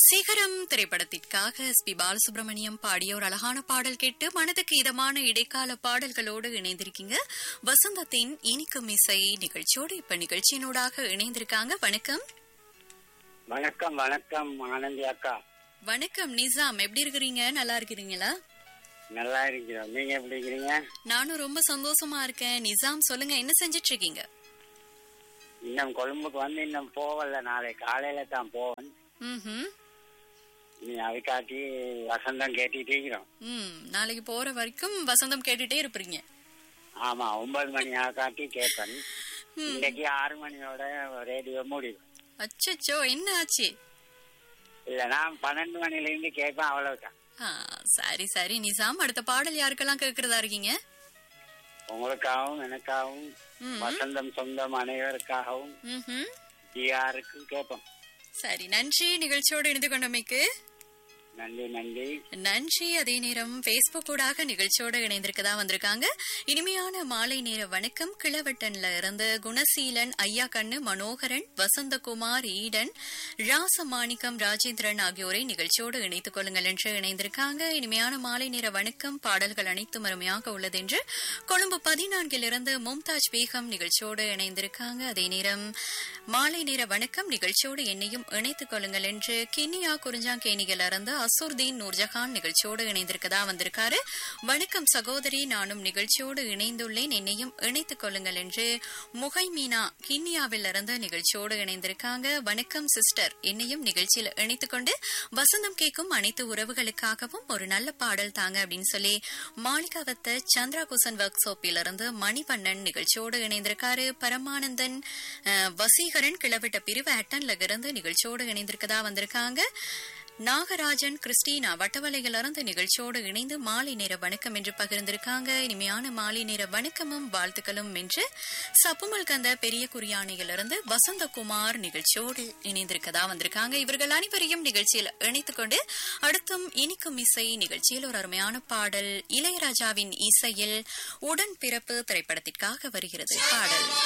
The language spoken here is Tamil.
சிகரம் திரைப்படத்திற்காக எஸ் பி பாலசுப்ரமணியம் பாடிய ஒரு அழகான பாடல் கேட்டு மனதுக்கு இதமான இடைக்கால பாடல்களோடு இணைந்திருக்கீங்க வசந்தத்தின் இனிக்கும் இசை நிகழ்ச்சியோடு இப்ப நிகழ்ச்சியினூடாக இணைந்திருக்காங்க வணக்கம் வணக்கம் வணக்கம் ஆனந்தி அக்கா வணக்கம் நிசாம் எப்படி இருக்கிறீங்க நல்லா இருக்கிறீங்களா நல்லா இருக்கிறோம் நீங்க எப்படி இருக்கிறீங்க நானும் ரொம்ப சந்தோஷமா இருக்கேன் நிசாம் சொல்லுங்க என்ன செஞ்சிட்டு இருக்கீங்க இன்னும் கொழும்புக்கு வந்து இன்னும் போவல நாளை காலையில தான் போவேன் ம்ஹும். நீ அதுக்காட்டி வசந்தம் கேட்டுட்டு இருக்கிறோம் ம் நாளைக்கு போற வரைக்கும் வசந்தம் கேட்டுட்டே இருப்பீங்க ஆமா ஒன்பது மணி காட்டி கேட்பேன் ம். இன்னைக்கு ஆறு மணியோட ரேடியோ முடியும் அச்சச்சோ என்ன ஆச்சு இல்ல நான் பன்னெண்டு மணில இருந்து கேட்பேன் அவ்வளவுதான் ஆ, சரி சரி நிசாம் அடுத்த பாடல் யாருக்கெல்லாம் கேக்குறதா இருக்கீங்க உங்களுக்காகவும் எனக்காகவும் ம். வசந்தம் சொந்தம் அனைவருக்காகவும் ம்ஹும். டிஆருக்கும் கேட்போம் சரி நன்றி நிகழ்ச்சியோடு இணைந்து கொண்டமைக்கு நன்றி நன்றி நன்றி அதே நேரம் பேஸ்புக் ஊடாக நிகழ்ச்சியோடு இணைந்திருக்கதா வந்திருக்காங்க இனிமையான மாலை நேர வணக்கம் கிளவட்டன்ல இருந்து குணசீலன் ஐயா கண்ணு மனோகரன் வசந்தகுமார் ஈடன் ராசமாணிக்கம் ராஜேந்திரன் ஆகியோரை நிகழ்ச்சியோடு இணைத்துக் கொள்ளுங்கள் என்று இணைந்திருக்காங்க இனிமையான மாலை நேர வணக்கம் பாடல்கள் அனைத்தும் அருமையாக உள்ளது என்று கொழும்பு பதினான்கிலிருந்து மும்தாஜ் பேகம் நிகழ்ச்சியோடு இணைந்திருக்காங்க அதே நேரம் மாலை நேர வணக்கம் நிகழ்ச்சியோடு என்னையும் இணைத்துக் கொள்ளுங்கள் என்று கிண்ணியா குறிஞ்சாங்கேணியில் இருந்து அசூர்தீன் நூர்ஜஹான் நிகழ்ச்சியோடு இணைந்திருக்கதா வந்திருக்காரு வணக்கம் சகோதரி நானும் நிகழ்ச்சியோடு இணைந்துள்ளேன் என்னையும் இணைத்துக் கொள்ளுங்கள் என்று முகைமீனா கிண்ணியாவில் இருந்து நிகழ்ச்சியோடு இணைந்திருக்காங்க வணக்கம் சிஸ்டர் என்னையும் நிகழ்ச்சியில் இணைத்துக் கொண்டு வசந்தம் கேட்கும் அனைத்து உறவுகளுக்காகவும் ஒரு நல்ல பாடல் தாங்க அப்படின்னு சொல்லி மாளிகாவத்த சந்திரா குசன் ஒர்க் ஷாப்பில் இருந்து மணிவண்ணன் நிகழ்ச்சியோடு இணைந்திருக்காரு பரமானந்தன் அஹ், வசீகரன் கிளவிட்ட பிரிவு அட்டன்ல இருந்து நிகழ்ச்சியோடு இணைந்திருக்கதா வந்திருக்காங்க நாகராஜன் கிறிஸ்டினா வட்டவலையிலிருந்து நிகழ்ச்சியோடு இணைந்து மாலை நேர வணக்கம் என்று பகிர்ந்திருக்காங்க இனிமையான மாலை நேர வணக்கமும் வாழ்த்துக்களும் என்று சப்புமல் கந்த பெரிய குறியானையிலிருந்து வசந்தகுமார் நிகழ்ச்சியோடு இணைந்திருக்கதா வந்திருக்காங்க இவர்கள் அனைவரையும் நிகழ்ச்சியில் இணைத்துக் கொண்டு அடுத்தும் இனிக்கும் இசை நிகழ்ச்சியில் ஒரு அருமையான பாடல் இளையராஜாவின் இசையில் உடன் பிறப்பு திரைப்படத்திற்காக வருகிறது பாடல்